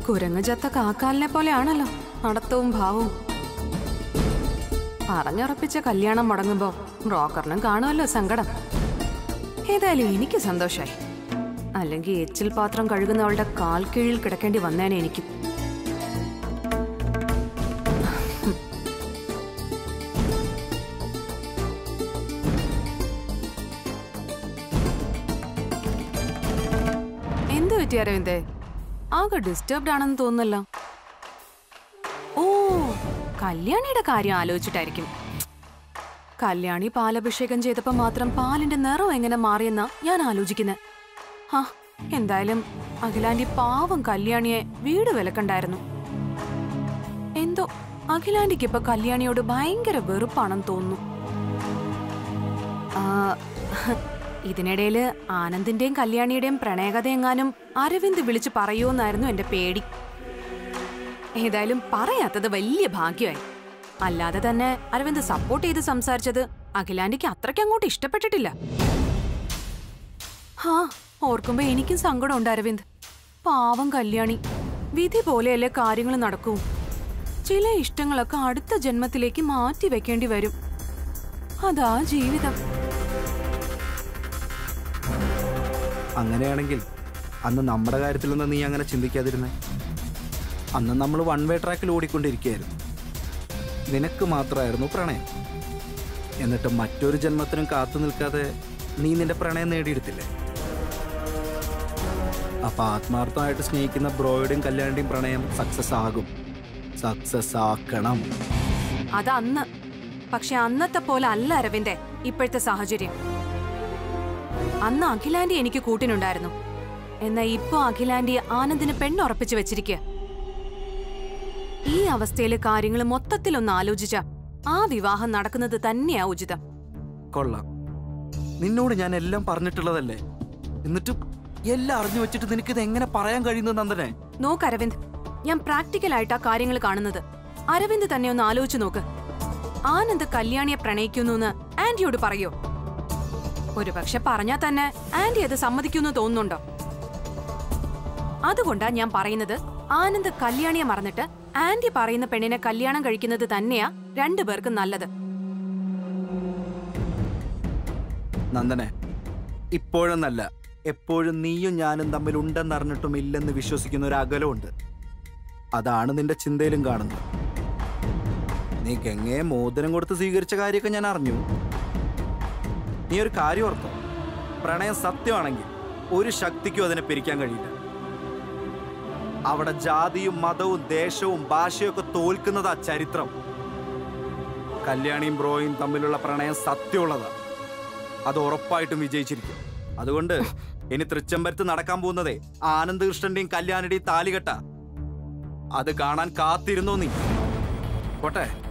കുരങ്ങ് ചത്ത കാക്കാലിനെ പോലെയാണല്ലോ നടത്തവും ഭാവവും പറഞ്ഞുറപ്പിച്ച കല്യാണം മുടങ്ങുമ്പോ ബ്രോക്കറിനും കാണുമല്ലോ സങ്കടം ഏതായാലും എനിക്ക് സന്തോഷായി അല്ലെങ്കിൽ എച്ചിൽ പാത്രം കഴുകുന്നവളുടെ കാൽ കീഴിൽ കിടക്കേണ്ടി വന്നേനെ എനിക്ക് എന്ത് പറ്റി അരവിന്ദേ ആകെ ഡിസ്റ്റർബ്ഡ് ആണെന്ന് തോന്നുന്നല്ലോ ഓ കല്യാണിയുടെ കാര്യം ആലോചിച്ചിട്ടായിരിക്കും കല്യാണി പാലഭിഷേകം ചെയ്തപ്പോ മാത്രം പാലിന്റെ നിറം എങ്ങനെ മാറിയെന്നാ ഞാൻ ആലോചിക്കുന്നത് ആ എന്തായാലും അഖിലാന്റി പാവം കല്യാണിയെ വീട് വിലക്കണ്ടായിരുന്നു എന്തോ അഖിലാന്റിക്ക് ഇപ്പൊ കല്യാണിയോട് ഭയങ്കര വെറുപ്പാണെന്ന് തോന്നുന്നു ആ, ഇതിനിടയില് ആനന്ദിന്റെയും കല്യാണിയുടെയും പ്രണയകഥയെങ്ങാനും അരവിന്ദ് വിളിച്ചു പറയുമെന്നായിരുന്നു എന്റെ പേടി ഏതായാലും പറയാത്തത് വലിയ ഭാഗ്യമായി അല്ലാതെ തന്നെ അരവിന്ദ് സപ്പോർട്ട് ചെയ്ത് സംസാരിച്ചത് അഖിലാന്റിക്ക് അത്രയ്ക്ക് അങ്ങോട്ട് ഇഷ്ടപ്പെട്ടിട്ടില്ല ഹാ ഓർക്കുമ്പോ എനിക്കും സങ്കടമുണ്ട് അരവിന്ദ് പാവം കല്യാണി വിധി പോലെയല്ലേ കാര്യങ്ങൾ നടക്കൂ ചില ഇഷ്ടങ്ങളൊക്കെ അടുത്ത ജന്മത്തിലേക്ക് മാറ്റി വെക്കേണ്ടി വരും അതാ ജീവിതം അങ്ങനെയാണെങ്കിൽ അന്ന് നമ്മുടെ കാര്യത്തിലൊന്നും നീ അങ്ങനെ ചിന്തിക്കാതിരുന്നേ അന്ന് നമ്മൾ വൺ വേ ട്രാക്കിൽ ഓടിക്കൊണ്ടിരിക്കുകയായിരുന്നു നിനക്ക് മാത്രമായിരുന്നു പ്രണയം എന്നിട്ട് മറ്റൊരു ജന്മത്തിനും കാത്തു നിൽക്കാതെ നീ നിന്റെ പ്രണയം നേടിയെടുത്തില്ലേ അപ്പൊ ആത്മാർത്ഥമായിട്ട് സ്നേഹിക്കുന്ന ബ്രോയുടെയും കല്യാണിന്റെയും പ്രണയം സക്സസ് ആകും സക്സസ് ആക്കണം അത് അന്ന് പക്ഷെ അന്നത്തെ പോലെ അല്ല അരവിന്ദേ ഇപ്പോഴത്തെ സാഹചര്യം അന്ന് അഖിലാന്റി എനിക്ക് കൂട്ടിനുണ്ടായിരുന്നു എന്നാ ഇപ്പോ അഖിലാന്റി ആനന്ദിന് പെണ്ണുറപ്പിച്ചു വെച്ചിരിക്കുക ഈ അവസ്ഥയിലെ കാര്യങ്ങൾ മൊത്തത്തിലൊന്ന് ആലോചിച്ച ആ വിവാഹം നടക്കുന്നത് തന്നെയാ ഉചിതം കൊള്ളാം നിന്നോട് ഞാൻ എല്ലാം പറഞ്ഞിട്ടുള്ളതല്ലേ എന്നിട്ടും എല്ലാം അറിഞ്ഞു വെച്ചിട്ട് നിനക്കിത് എങ്ങനെ പറയാൻ കഴിയുന്നു നന്ദനെ നോക്ക് അരവിന്ദ് ഞാൻ പ്രാക്ടിക്കൽ ആയിട്ടാ കാര്യങ്ങൾ കാണുന്നത് അരവിന്ദ് തന്നെ ഒന്ന് ആലോചിച്ചു നോക്ക് ആനന്ദ് കല്യാണിയെ പ്രണയിക്കുന്നു എന്ന് ആന്റിയോട് പറയോ ഒരുപക്ഷെ പറഞ്ഞാൽ തന്നെ ആന്റി അത് സമ്മതിക്കുമെന്ന് തോന്നുന്നുണ്ടോ അതുകൊണ്ടാ ഞാൻ പറയുന്നത് ആനന്ദ് കല്യാണിയെ മറന്നിട്ട് ആന്റി പറയുന്ന പെണ്ണിനെ കല്യാണം കഴിക്കുന്നത് തന്നെയാ രണ്ടുപേർക്കും നല്ലത് നന്ദനെ ഇപ്പോഴെന്നല്ല എപ്പോഴും നീയും ഞാനും തമ്മിൽ ഉണ്ടെന്നറിഞ്ഞിട്ടും ഇല്ലെന്ന് വിശ്വസിക്കുന്ന ഒരു അകലമുണ്ട് അതാണ് നിന്റെ ചിന്തയിലും കാണുന്നത് നീ ഗംഗയെ മോദനം കൊടുത്ത് സ്വീകരിച്ച കാര്യമൊക്കെ ഞാൻ അറിഞ്ഞു നീ ഒരു കാര്യം ഓർത്തോ പ്രണയം സത്യമാണെങ്കിൽ ഒരു ശക്തിക്കും അതിനെ പിരിക്കാൻ കഴിയില്ല അവിടെ ജാതിയും മതവും ദേശവും ഭാഷയൊക്കെ തോൽക്കുന്നതാ ചരിത്രം കല്യാണിയും ബ്രോയും തമ്മിലുള്ള പ്രണയം സത്യമുള്ളതാ അത് ഉറപ്പായിട്ടും വിജയിച്ചിരിക്കും അതുകൊണ്ട് ഇനി തൃച്ചംബരത്ത് നടക്കാൻ പോകുന്നതേ ആനന്ദ് കൃഷ്ണന്റെയും കല്യാണിയുടെയും താലികെട്ട അത് കാണാൻ കാത്തിരുന്നോ നീ പോട്ടെ